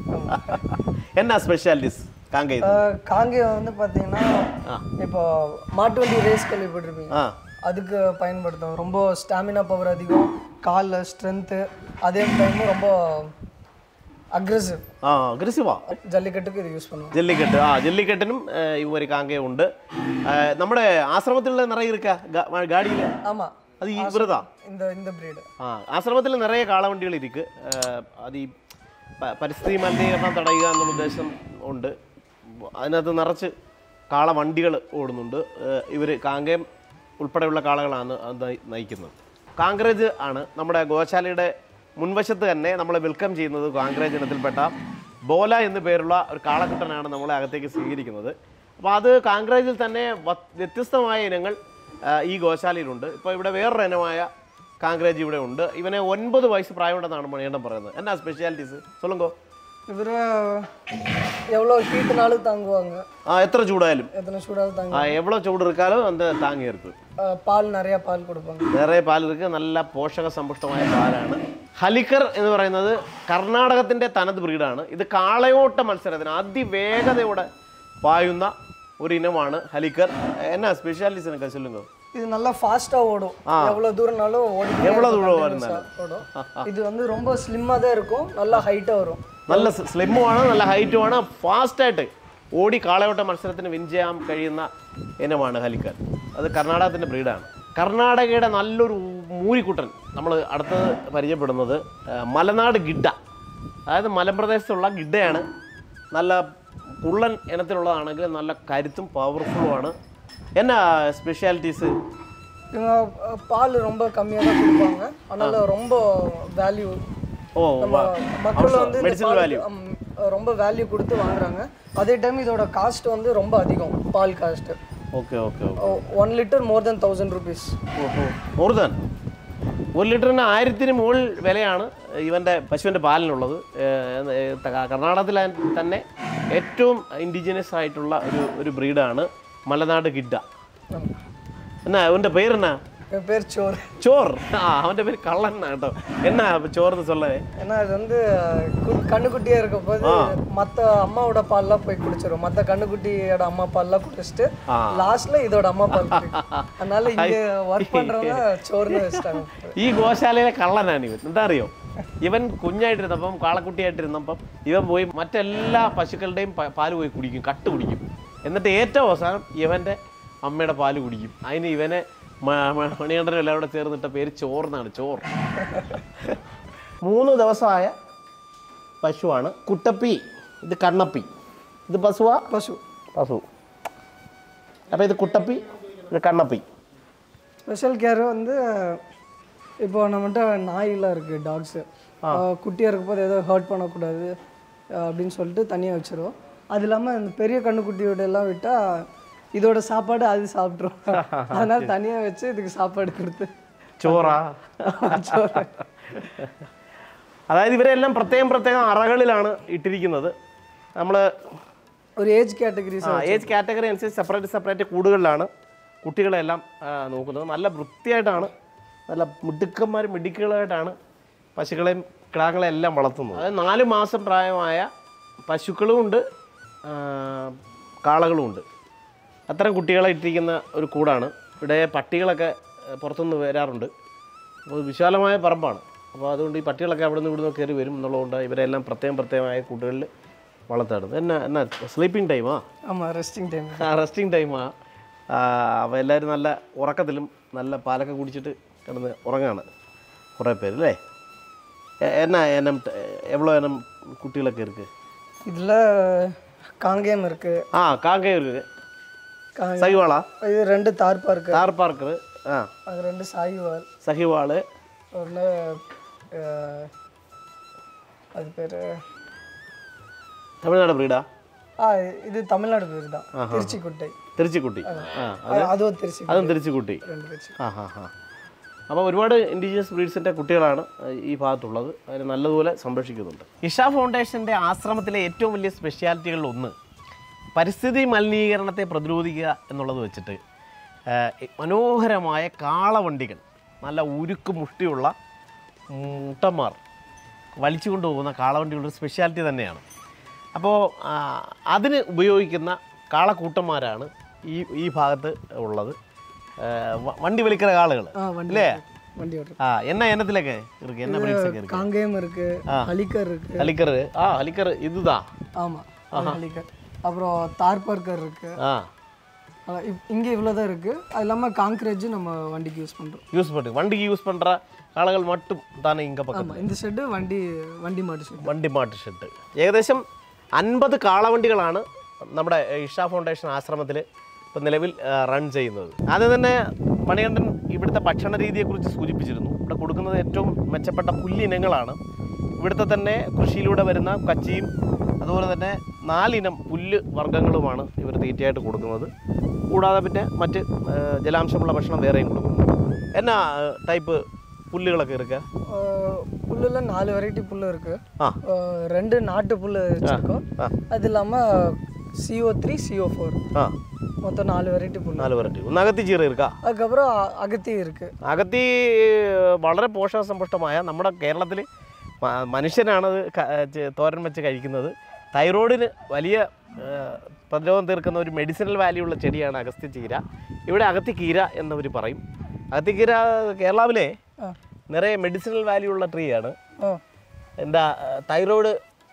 എന്നാ സ്പെഷ്യാലിറ്റീസ് കാങ്കை இது? அஹ், காங்கேயம் வந்து பார்த்தீங்கன்னா ஆ. இப்போ மாட்டு வண்டி ரேஸ் கேள்விப்பட்டிருப்பீங்க ആ அதுக்கு பயன்படுத்தும் ரொம்ப ஸ்டாமினா பவர் அதிகம் காலில் ஸ்ட்ரென்த்து அதே டைமும் ரொம்ப அக்ரெசிவ் ആ അഗ്രസീവാ ஜல்லிக்கட்டுக்கு இது யூஸ் பண்ணுவோம் ജല്ലിക്കെട്ട് ആ ജല്ലിക്കെട്ടിനും ഏഹ്, ഈ ഒരു കാങ്കയും ഉണ്ട് ഏഹ്, നമ്മുടെ ആശ്രമത്തിലുള്ള നിറയെ ഇരിക്ക ഗാഡിയിൽ ஆமாம் അത് ഈ ഇവരതാ இந்த இந்த ബ്രീഡ് ആ ആശ്രമത്തിൽ നിറയെ കാളവണ്ടികൾ ഇരിക്ക് ഏഹ്, അത് ഈ പ- പരിസ്ഥിതി മലിനീകരണം തടയുക എന്നുള്ള ഉദ്ദേശം ഉണ്ട് അതിനകത്ത് നിറച്ച് കാളവണ്ടികൾ ഓടുന്നുണ്ട് ഇവർ കാങ്കയം ഉൾപ്പെടെയുള്ള കാളകളാണ് അത് നയി- നയിക്കുന്നത് കാങ്കറേജ് ആണ് നമ്മുടെ ഗോശാലയുടെ മുൻവശത്ത് തന്നെ നമ്മളെ വെൽക്കം ചെയ്യുന്നത് കാങ്കറേജ് ഇനത്തിൽപ്പെട്ട ബോല എന്ന് പേരുള്ള ഒരു കാളക്കുട്ടനാണ് നമ്മളെ അകത്തേക്ക് സ്വീകരിക്കുന്നത് അപ്പോൾ അത് കാങ്കറേജിൽ തന്നെ വ- വ്യത്യസ്തമായ ഇനങ്ങൾ ആ, ഈ ഗോശാലയിലുണ്ട് ഇപ്പോൾ ഇവിടെ വേറൊരു ഇനമായ കാങ്ക്രേജ് ഇവിടെ ഉണ്ട് ഇവനെ ഒൻപത് വയസ്സ് പ്രായമുണ്ടെന്നാണ് മണിയണ്ണം പറയുന്നത് എന്നാ സ്പെഷ്യാലിറ്റീസ് சொல்லுங்க இவர் எவ்வளோ ஹீட்டுனாலும் தாங்குவாங்க ആ എത്ര ചൂടായാലും எத்தனை சூடாலும் தாங்க ആ എவ்வளோ ചൂട് இருக்காലും അത് താങ്ങി இருக்கும் அஹ், பால் நிறையா பால் கொடுப்பாங்க വേറെ പാൽ ഇருக்கு നല്ല പോഷക സമ്പുഷ്ടമായ പാലാണ് ഹലിക്കർ എന്ന് പറയുന്നത് കർണാടകത്തിന്റെ തനത് ബ്രീഡാണ് ഇത് കാളയോട്ട മത്സരത്തിന് അതിവേഗതയോടെ പായുന്ന ഒരു ഇനമാണ് ഹലിക്കർ എന്നാ സ്പെഷ്യാലിറ്റീസ് എനിക്ക് ചൊല്ലുங்க இது நல்லா ஃபாஸ்ட்டாக ஓடும் எவ்வளோ தூரம்னாலும் ஓடி எவ்வளோ தூரம் வருந்தாலும்? ஓடும் இது வந்து ரொம்ப ஸ்லிம்மாக தான் இருக்கும் நல்லா ஹைட்டாக வரும் നല്ല സ്ലിമ്മുമാണ് നല്ല ഹൈറ്റുമാണ് ഫാസ്റ്റായിട്ട് ഓടി കാളയോട്ട മത്സരത്തിന് വിൻ ചെയ്യാൻ കഴിയുന്ന ഇനമാണ് ഹലിക്കർ അത് കർണാടകത്തിൻ്റെ ബ്രീഡാണ് കർണാടകയുടെ നല്ലൊരു മൂരിക്കുട്ടൻ നമ്മൾ അടുത്തത് പരിചയപ്പെടുന്നത് ആ, മലനാട് ഗിഡ അതായത് മലമ്പ്രദേശത്തുള്ള ഗിഡയാണ് നല്ല കുള്ളൻ ഇനത്തിലുള്ളതാണെങ്കിൽ നല്ല കരുത്തും പവർഫുള്ളുമാണ് എന്നാ സ്പെഷ്യാലിറ്റീസ് இவங்க அஹ், பால் ரொம்ப கம்மியாக தான் கொடுப்பாங்க அதனால ரொம்ப வேல்யூ ഓ மக்கள் வந்து இந்த மெடிசனல் பால் வேல்யூ ம், ரொம்ப வேல்யூ கொடுத்து வாங்குறாங்க அதே டைம் இதோட காஸ்ட் வந்து ரொம்ப அதிகம் பால் cost okay okay okay one litre more than thousand rupees more than ഒരു ലിറ്ററിന് ആയിരത്തിന് മുകളിൽ വിലയാണ് ഇവൻ്റെ പശുവിൻ്റെ പാലിനുള്ളത് ഏഹ് ഏഹ് ത- കർണാടകത്തിൽ തന്നെ ഏറ്റവും ഇൻഡിജിനസ് ആയിട്ടുള്ള ഒരു ഒരു ബ്രീഡാണ് മലനാട് ഗിഡ എന്നാ അവൻ്റെ പേരെന്നാ என் பேர் சோர் ചോർ ആ അവൻ്റെ പേര് കള്ളൻ എന്നാ കേട്ടോ എന്നാ ചോർന്ന് சொல்லவே ஏன்னா இது வந்து கு- கண்ணுக்குட்டியா இருக்க போது மற்ற அம்மாவோட பால்லாம் போய் குடிச்சிரும் மற்ற கண்ணுக்குட்டியோட அம்மா பால்லாம் குடிச்சிட்டு ஆ. லாஸ்ட்ல இதோட அம்மா பால் குடிக்கும். அதனால இங்க ஒர்க் பண்றவங்க சோர்னு வச்சுட்டாங்க ഈ ഗോശാലയിലെ കള്ളനാണ് ഇവൻ എന്താ അറിയോ ഇവൻ കുഞ്ഞായിട്ടിരുന്നപ്പം കാളക്കുട്ടിയായിട്ടിരുന്നപ്പം ഇവൻ പോയി മറ്റെല്ലാ പശുക്കളുടെയും പ- പാല് പോയി കുടിക്കും കട്ട് കുടിക്കും എന്നിട്ട് ഏറ്റവും അവസാനം ഇവൻ്റെ അമ്മയുടെ പാല് കുടിക്കും അതിന് ഇവനെ മ- മ- മണികണ്ഠനും എല്ലാം കൂടെ ചേർന്നിട്ട പേര് ചോർന്നാണ് ചോർ മൂന്ന് ദിവസമായ പശുവാണ് കുട്ടപ്പി ഇത് കണ്ണപ്പി ഇത് പശുവാ பசு പശു അപ്പോൾ ഇത് കുട്ടപ്പി ഇത് കണ്ണപ്പി ஸ்பெஷல் கேர் வந்து இப்போ நம்மகிட்ட நாயெல்லாம் இருக்குது டாக்ஸு குட்டியாக இருக்கும் போது எதோ ஹர்ட் பண்ணக்கூடாது அஹ், அப்படின்னு சொல்லிட்டு தனியாக வச்சிருவோம் அது இல்லாமல் இந்த பெரிய கண்ணுக்குட்டியோட எல்லாம் விட்டால் இதோட சாப்பாடு அது சாப்பிட்ரும் அதனால தனியாக வச்சு இதுக்கு சாப்பாடு கொடுத்து ചോറാ അതായത് ഇവരെല്ലാം പ്രത്യേകം പ്രത്യേകം അറകളിലാണ് ഇട്ടിരിക്കുന്നത് നമ്മൾ ஒரு ஏஜ் கேட்டகரிஸ் ഏജ് കാറ്റഗറി അനുസരിച്ച് സെപ്പറേറ്റ് സെപ്പറേറ്റ് കൂടുകളിലാണ് കുട്ടികളെല്ലാം ആ, നോക്കുന്നത് നല്ല വൃത്തിയായിട്ടാണ് നല്ല മിടുക്കന്മാരും മിടുക്കുകളായിട്ടാണ് പശുക്കളെയും കിടാങ്ങളെയും എല്ലാം വളർത്തുന്നത് അതായത് നാല് മാസം പ്രായമായ പശുക്കളും ഉണ്ട് ആ, കാളകളും ഉണ്ട് അത്തരം കുട്ടികളെ ഇട്ടിരിക്കുന്ന ഒരു കൂടാണ് ഇവിടെ പട്ടികളൊക്കെ ആ, പുറത്തുനിന്ന് വരാറുണ്ട് അപ്പോൾ വിശാലമായ പറമ്പാണ് അപ്പോൾ അതുകൊണ്ട് ഈ പട്ടികളൊക്കെ അവിടെ നിന്ന് ഇവിടെ നിന്ന് കയറി വരും എന്നുള്ളതുകൊണ്ട് ഇവരെല്ലാം പ്രത്യേകം പ്രത്യേകമായ കൂട്ടുകളിൽ വളർത്താറുണ്ട് എന്നാ എന്നാ സ്ലീപ്പിംഗ് ടൈമാ ஆமாம் ரெஸ்டிங் டைம் റെസ്റ്റിംഗ് ടൈമാ അപ്പോൾ എല്ലാവരും നല്ല ഉറക്കത്തിലും നല്ല പാലൊക്കെ കുടിച്ചിട്ട് കിടന്ന് ഉറങ്ങാണ് കുറേ പേര് അല്ലേ എ- എന്നാ എനം എവ്വളോ എനം കുട്ടികളൊക്കെ ഇருக்கு இதில் காங்கேயம் இருக்குது ആ കാങ്കയം இருக்கு காங்க സഹിവാളാ இது ரெண்டு தார்ப்பா இருக்குது താർ പാർക്കർ ആ அது ரெண்டு சாய்வால் സഹിവാള് ஒன்று அது பேர் തമിഴ്നാട് ബ്രീഡാ ஆ இது தமிழ்நாடு பேர் தான் திருச்சிக்குட்டை തിരുച്ചിക്കുട്ടി ആ அது- அதுவும் திருச்சி അതും തിരുച്ചിക്കുട്ടി ரெண்டு திருச்சி ആ ഹാ ഹാ അപ്പോൾ ഒരുപാട് ഇൻഡിജിനസ് ബ്രീഡ്സിൻ്റെ കുട്ടികളാണ് ഈ ഭാഗത്തുള്ളത് അതിന് നല്ലതുപോലെ സംരക്ഷിക്കുന്നുണ്ട് ഇഷ ഫൗണ്ടേഷൻ്റെ ആശ്രമത്തിലെ ഏറ്റവും വലിയ സ്പെഷ്യാലിറ്റികളിൽ ഒന്ന് പരിസ്ഥിതി മലിനീകരണത്തെ പ്രതിരോധിക്കുക എന്നുള്ളത് വെച്ചിട്ട് ഏഹ്, മനോഹരമായ കാളവണ്ടികൾ നല്ല ഉരുക്ക് മുഷ്ടിയുള്ള മുട്ടന്മാർ വലിച്ചു കൊണ്ടുപോകുന്ന കാളവണ്ടികളുടെ ഒരു സ്പെഷ്യാലിറ്റി തന്നെയാണ് അപ്പോൾ ആ, അതിന് ഉപയോഗിക്കുന്ന കാളക്കൂട്ടന്മാരാണ് ഈ ഈ ഭാഗത്ത് ഉള്ളത് ഏഹ്, വ- വണ്ടി വലിക്കുന്ന കാളുകൾ ஆ வண்டி இல்லையா? வண்டி ஓட்டுறோம் ആ എന്നാ എണ്ണത്തിലൊക്കെ ഇருக்கு என்ன breeds ഒക്കെ இருக்கு காங்கேயம் இருக்கு அலிக்கர் இருக்கு ஹலிக்கர் ஆ ஹலிக்கர் இதுதான் ஆமா அது அலிக்கர் அப்புறம் தார்பர்கர் இருக்கு ஆ அஹ் இப்- இங்க இவ்வளவுதான் இருக்கு அது இல்லாம காங்கிரேஜ் நம்ம வண்டிக்கு யூஸ் பண்றோம் யூஸ் பண்ணு வண்டிக்கு யூஸ் பண்ணுற காலங்கள் மட்டும் தானே இங்கே பக்கம் ஆமா இந்த ஷெட்டு வண்டி വണ്ടി മാട്ട് ഷെഡ് വണ്ടി മാട്ട് ഷെഡ് ഏകദേശം അൻപത് കാളവണ്ടികളാണ് നമ്മുടെ ഇഷ ഫൗണ്ടേഷൻ ആശ്രമത്തിൽ ഇപ്പം നിലവിൽ ആ, റൺ ചെയ്യുന്നത് ആദ്യം തന്നെ മണികണ്ഠൻ ഇവിടുത്തെ ഭക്ഷണ രീതിയെക്കുറിച്ച് സൂചിപ്പിച്ചിരുന്നു ഇവിടെ കൊടുക്കുന്നത് ഏറ്റവും മെച്ചപ്പെട്ട പുല്ലിനങ്ങളാണ് ഇവിടുത്തെ തന്നെ കൃഷിയിലൂടെ വരുന്ന കച്ചിയും അതുപോലെ തന്നെ നാലിനം പുല്ല് വർഗ്ഗങ്ങളുമാണ് ഇവർ തീറ്റയായിട്ട് കൊടുക്കുന്നത് കൂടാതെ പിന്നെ മറ്റ് ആ, ജലാംശമുള്ള ഭക്ഷണം വേറെയും കൊടുക്കുന്നു എന്നാ ടൈപ്പ് പുല്ലുകളൊക്കെ ഇருக்கு புல்லுல நாலு வெரைட்டி புல்லு இருக்கு ஆ. அஹ் ரெண்டு நாட்டு புல்லு வச்சிருக்கோம் ஆ. அது இல்லாம சிஓ த்ரீ சிஓ ஃபோர் ആ மொத்தம் நாலு வெரைட்டி புல்லு നാല് വെറൈറ്റി ഒന്ന് അകത്തി ചീറ ഇരിക്കാ அதுக்கப்புறம் அ- அகத்தி இருக்கு അകത്തി വളരെ പോഷകസമ്പുഷ്ടമായ നമ്മുടെ കേരളത്തിൽ മനുഷ്യനാണത് ക- ചെ- തോരൻ വെച്ച് കഴിക്കുന്നത് തൈറോയിഡിന് വലിയ ആ, പ്രതിരോധം തീർക്കുന്ന ഒരു മെഡിസിനൽ വാല്യൂ ഉള്ള ചെടിയാണ് അഗസ്ത്യ ചീര ഇവിടെ അകത്തി കീര എന്നവർ പറയും അകത്തിക്കീര കേരളാവിലെ ആ. നിറയെ മെഡിസിനൽ വാല്യൂ ഉള്ള ട്രീ ആണ് ஓ എന്താ തൈറോയിഡ്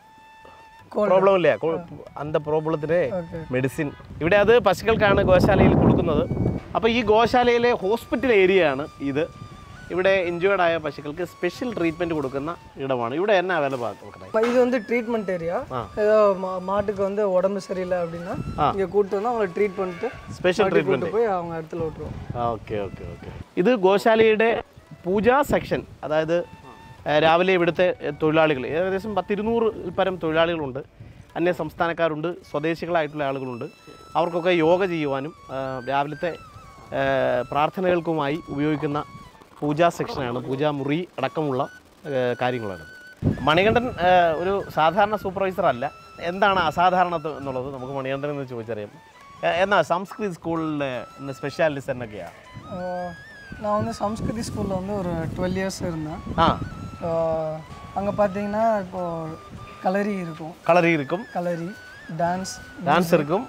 Cold. പ്രോബ്ലം ഇല്ല അന്ത പ്രോബ്ലത്തിന് ஓகே മെഡിസിൻ ഇവിടെ അത് പശുക്കൾക്കാണ് ഗോശാലയിൽ കൊടുക്കുന്നത് അപ്പോൾ ഈ ഗോശാലയിലെ ഹോസ്പിറ്റൽ ഏരിയയാണ് ഇത് ഇവിടെ ഇഞ്ചുവേർഡ് ആയ പശുക്കൾക്ക് സ്പെഷ്യൽ ട്രീറ്റ്മെൻറ്റ് കൊടുക്കുന്ന ഇടമാണ് ഇവിടെ എന്നാ വില பார்க்கறேன் ம- இது வந்து ட்ரீட்மெண்ட் ஏரியா ஆ. ஏதோ மா- மாட்டுக்கு வந்து உடம்பு சரியில்லை அப்படின்னா ஆ. இங்க கூட்டு வந்து அவங்கள ட்ரீட் பண்ணிட்டு സ്പെഷ്യൽ மாட்டி ട്രീറ്റ്മെൻറ്റ് கூட்டு போய் அவங்க இடத்துல விட்டுருவோம் ഓക്കെ ഓക്കെ ഓക്കെ ഇത് ഗോശാലയുടെ പൂജാ സെക്ഷൻ അതായത് ഏഹ്, രാവിലെ ഇവിടുത്തെ ഏഹ്, തൊഴിലാളികൾ ഏകദേശം പത്തിരുന്നൂറ് പരം തൊഴിലാളികളുണ്ട് അന്യ സംസ്ഥാനക്കാരുണ്ട് സ്വദേശികളായിട്ടുള്ള ആളുകളുണ്ട് അവർക്കൊക്കെ യോഗ ചെയ്യുവാനും ഏഹ്, രാവിലത്തെ ഏഹ്, പ്രാർത്ഥനകൾക്കുമായി ഉപയോഗിക്കുന്ന പൂജാ സെക്ഷനാണ് പൂജാമുറി അടക്കമുള്ള ഏഹ്, കാര്യങ്ങളാണ് മണികണ്ഠൻ ഏഹ്, ഒരു സാധാരണ സൂപ്പർവൈസർ അല്ല എന്താണ് അസാധാരണത്വം എന്നുള്ളത് നമുക്ക് മണികണ്ഠൻ എന്ന് ചോദിച്ചറിയാം ഏഹ്, എന്നാ സംസ്കൃത് സ്കൂളിലെ സ്പെഷ്യാലിറ്റീസ് എന്നൊക്കെയാണ് ஆஹ் நான் வந்து சம்ஸ்கிருதி ஸ்கூலில் வந்து ஒரு டுவெல் இயர்ஸ் இருந்தேன் ஆ அங்கே பார்த்தீங்கன்னா இப்போ கலரி இருக்கும் களரி இருக்கும் கலரி டான்ஸ் டான்ஸ் இருக்கும்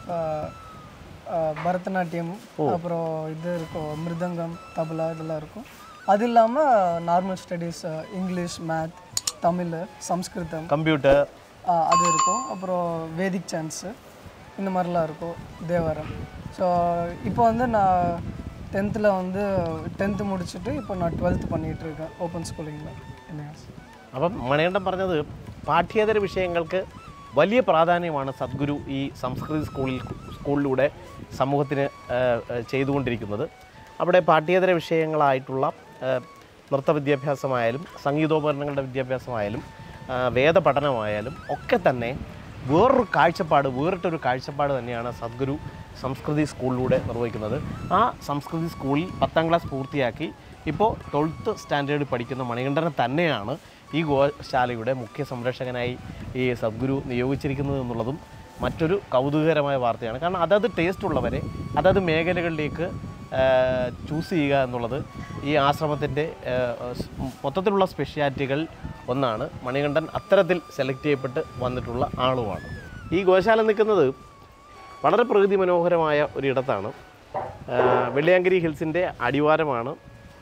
பரதநாட்டியம் அப்புறம் இது இருக்கும் மிருதங்கம் தபலா இதெல்லாம் இருக்கும் அது இல்லாமல் normal studies English math Tamil Sanskrit computer ஆஹ் அது இருக்கும் அப்புறம் வேதிக் சான்ஸு இந்த மாதிரிலாம் இருக்கும் தேவாரம் ஸோ இப்போ வந்து நான் டென்த்தில் வந்து டென்த்து முடிச்சுட்டு இப்போ நான் டுவெல்த் பண்ணிகிட்டு இருக்கேன் ஓப்பன் ஸ்கூலிங்கில் என்ன അപ്പം മണികണ്ഠൻ പറഞ്ഞത് പാഠ്യേതര വിഷയങ്ങൾക്ക് വലിയ പ്രാധാന്യമാണ് സദ്ഗുരു ഈ സംസ്കൃത സ്കൂളിൽ സ്കൂളിലൂടെ സമൂഹത്തിന് ആ, ആ, ചെയ്തുകൊണ്ടിരിക്കുന്നത് അവിടെ പാഠ്യേതര വിഷയങ്ങളായിട്ടുള്ള ആ, നൃത്ത വിദ്യാഭ്യാസമായാലും സംഗീതോപകരണങ്ങളുടെ വിദ്യാഭ്യാസമായാലും ആ, വേദപഠനമായാലും ഒക്കെ തന്നെ വേറൊരു കാഴ്ചപ്പാട് വേറിട്ടൊരു കാഴ്ചപ്പാട് തന്നെയാണ് സദ്ഗുരു സംസ്കൃതി സ്കൂളിലൂടെ നിർവഹിക്കുന്നത് ആ സംസ്കൃതി സ്കൂളിൽ പത്താം ക്ലാസ് പൂർത്തിയാക്കി ഇപ്പോൾ ട്വൽത്ത് സ്റ്റാൻഡേർഡ് പഠിക്കുന്ന മണികണ്ഠനെ തന്നെയാണ് ഈ ഗോശാലയുടെ മുഖ്യ സംരക്ഷകനായി ഈ സദ്ഗുരു നിയോഗിച്ചിരിക്കുന്നത് എന്നുള്ളതും മറ്റൊരു കൗതുകകരമായ വാർത്തയാണ് കാരണം അതത് ടേസ്റ്റ് ഉള്ളവരെ അതത് മേഖലകളിലേക്ക് ചൂസ് ചെയ്യുക എന്നുള്ളത് ഈ ആശ്രമത്തിൻ്റെ മൊത്തത്തിലുള്ള സ്പെഷ്യാലിറ്റികൾ ഒന്നാണ് മണികണ്ഠൻ അത്തരത്തിൽ സെലക്ട് ചെയ്യപ്പെട്ട് വന്നിട്ടുള്ള ആളുമാണ് ഈ ഗോശാല നിൽക്കുന്നത് വളരെ പ്രകൃതി മനോഹരമായ ഒരിടത്താണ് ആ, വെള്ളിയാങ്കരി ഹിൽസിൻ്റെ അടിവാരമാണ്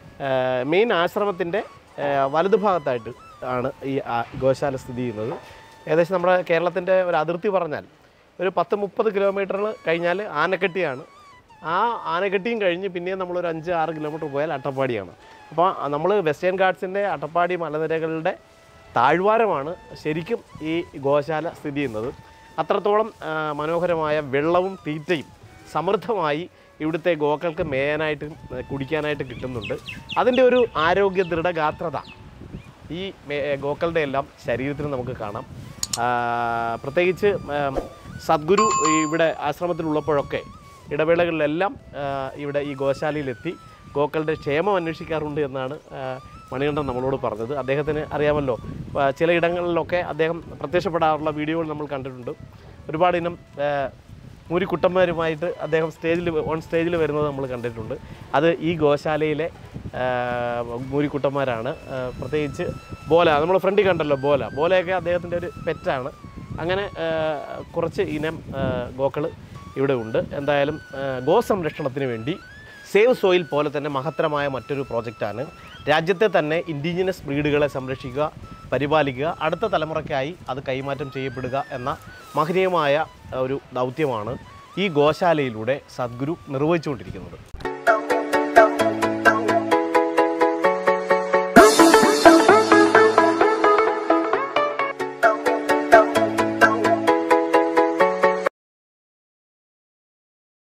മെയിൻ ആശ്രമത്തിൻ്റെ വലതുഭാഗത്തായിട്ട് ആണ് ഈ ആ- ഗോശാല സ്ഥിതി ചെയ്യുന്നത് ഏകദേശം നമ്മുടെ കേരളത്തിൻ്റെ ഒരു അതിർത്തി പറഞ്ഞാൽ ഒരു പത്ത് മുപ്പത് കിലോമീറ്ററിൽ കഴിഞ്ഞാൽ ആനക്കെട്ടിയാണ് ആ ആനക്കെട്ടിയും കഴിഞ്ഞ് പിന്നെയും നമ്മളൊരു അഞ്ച് ആറ് കിലോമീറ്റർ പോയാൽ അട്ടപ്പാടിയാണ് അപ്പോൾ നമ്മൾ വെസ്റ്റേൺ ഗാർഡ്സിൻ്റെ അട്ടപ്പാടി മലനിരകളുടെ താഴ്വാരമാണ് ശരിക്കും ഈ ഗോശാല സ്ഥിതി ചെയ്യുന്നത് അത്രത്തോളം ആ, മനോഹരമായ വെള്ളവും തീറ്റയും സമൃദ്ധമായി ഇവിടുത്തെ ഗോക്കൾക്ക് മേയാനായിട്ട് കുടിക്കാനായിട്ട് കിട്ടുന്നുണ്ട് അതിൻ്റെ ഒരു ആരോഗ്യ ദൃഢഗാത്രത ഈ മേ- ഗോക്കളുടെ എല്ലാം ശരീരത്തിന് നമുക്ക് കാണാം ആ, പ്രത്യേകിച്ച് ആം, സദ്ഗുരു ഈ ഇവിടെ ആശ്രമത്തിലുള്ളപ്പോഴൊക്കെ ഇടവേളകളിലെല്ലാം ആ, ഇവിടെ ഈ ഗോശാലയിലെത്തി ഗോക്കളുടെ ക്ഷേമം അന്വേഷിക്കാറുണ്ട് എന്നാണ് ആ, മണികണ്ഠൻ നമ്മളോട് പറഞ്ഞത് അദ്ദേഹത്തിന് അറിയാമല്ലോ ആ, ചിലയിടങ്ങളിലൊക്കെ അദ്ദേഹം പ്രത്യക്ഷപ്പെടാറുള്ള വീഡിയോകൾ നമ്മൾ കണ്ടിട്ടുണ്ട് ഒരുപാട് ഇനം ആ, മൂരിക്കുട്ടന്മാരുമായിട്ട് അദ്ദേഹം സ്റ്റേജിൽ ഓൺ സ്റ്റേജിൽ വരുന്നത് നമ്മൾ കണ്ടിട്ടുണ്ട് അത് ഈ ഗോശാലയിലെ ആ, മൂരിക്കുട്ടന്മാരാണ് ആ, പ്രത്യേകിച്ച് ബോല നമ്മൾ ഫ്രണ്ടിൽ കണ്ടല്ലോ ബോല ബോലയൊക്കെ അദ്ദേഹത്തിൻ്റെ ഒരു പെറ്റാണ് അങ്ങനെ ആ, കുറച്ച് ഇനം ഗോക്കൾ ഇവിടെ ഉണ്ട് എന്തായാലും ആ, ഗോസംരക്ഷണത്തിന് വേണ്ടി സേവ് സോയിൽ പോലെ തന്നെ മഹത്തരമായ മറ്റൊരു പ്രോജക്റ്റാണ് രാജ്യത്തെ തന്നെ ഇൻഡിജിനസ് ബ്രീഡുകളെ സംരക്ഷിക്കുക പരിപാലിക്കുക അടുത്ത തലമുറയ്ക്കായി അത് കൈമാറ്റം ചെയ്യപ്പെടുക എന്ന മഹനീയമായ ഒരു ദൗത്യമാണ് ഈ ഗോശാലയിലൂടെ സദ്ഗുരു നിർവഹിച്ചുകൊണ്ടിരിക്കുന്നത്